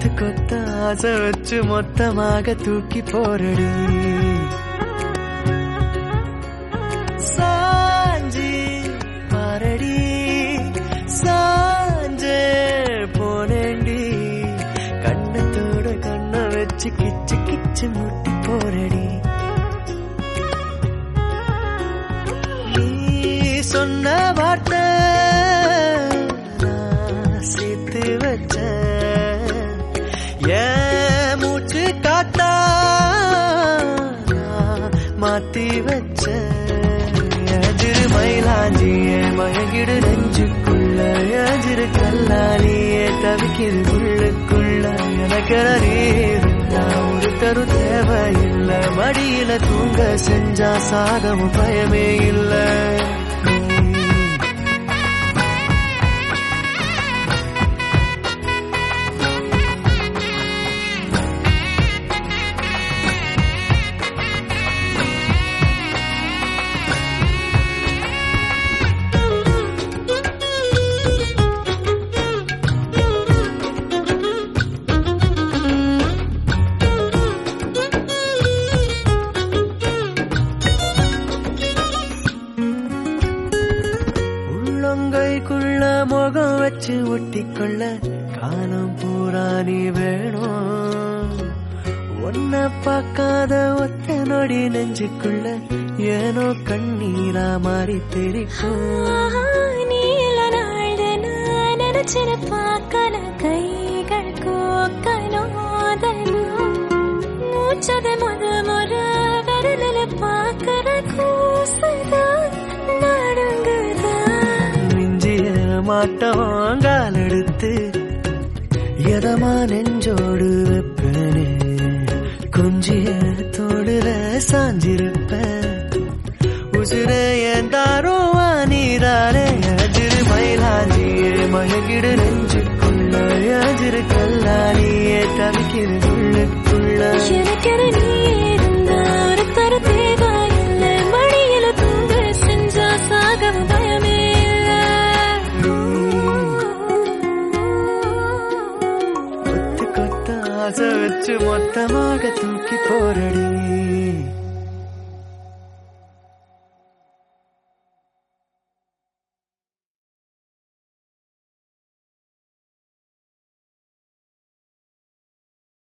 கொத்து கொத்த ஆசை வச்சு மொத்தமாக தூக்கி போரடி சாஞ்சி பாரடி சாஞ்சே போனேண்டி கண்ணத்தோட கண்ண வச்சு கிச்சு கிச்சு முட்டி போரடி நீ சொன்ன வார்த்தை நான் சேர்த்து வச்சேன் என் மூச்சு காத்தா நான் மாத்தி வச்சேன் எதிர் மயிலாஞ்சி என் மயங்கிடு நெஞ்சுக்குள்ள எதிர் கல்லாலியே தவிக்கிது உள்ளுக்குள்ள எனக்கு இருந்தா ஒரு தரு தேவையில்லை மடியில தூங்க செஞ்சா சாகவும் பயமே இல்லை உள்ளங்கைக்குள்ள முகம் வச்சு ஒட்டிக்கொள்ள காலம் பூரா நீ வேணும் ஒன்ன பார்க்காத ஒத்த நொடி நெஞ்சுக்குள்ள ஏனோ கண்ணீரா மாறி தெரிக்கும் ஆஹா, நீல நாள்தன நினைச்சின பார்க்கல கைகள் கோக்கனோதனும் மூச்சத முத முற விரலில பார்க்கற கூசுதான் நடுங்குதான் மிஞ்சிய மாட்டோம் கால் எடுத்து எதமா நெஞ்சோடு வைப்பேனே கொஞ்சிய தோடுல சாஞ்சிருப்பேன் உசுர என் தாரோ நீதானே அஜிரு மயிலாஞ்சியே மயங்கிடு நெஞ்சுக்குள்ள அஜிரு கல்லாலியே தவிக்கிது உள்ளுக்குள்ள எனக்கென நீ இருந்தா ஒரு தரு தேவையில்லை மடியில தூங்க செஞ்சா சாகவும் பயமே கொத்து கொத்த ஆசை வச்சு மொத்தமாக தூக்கி போரடி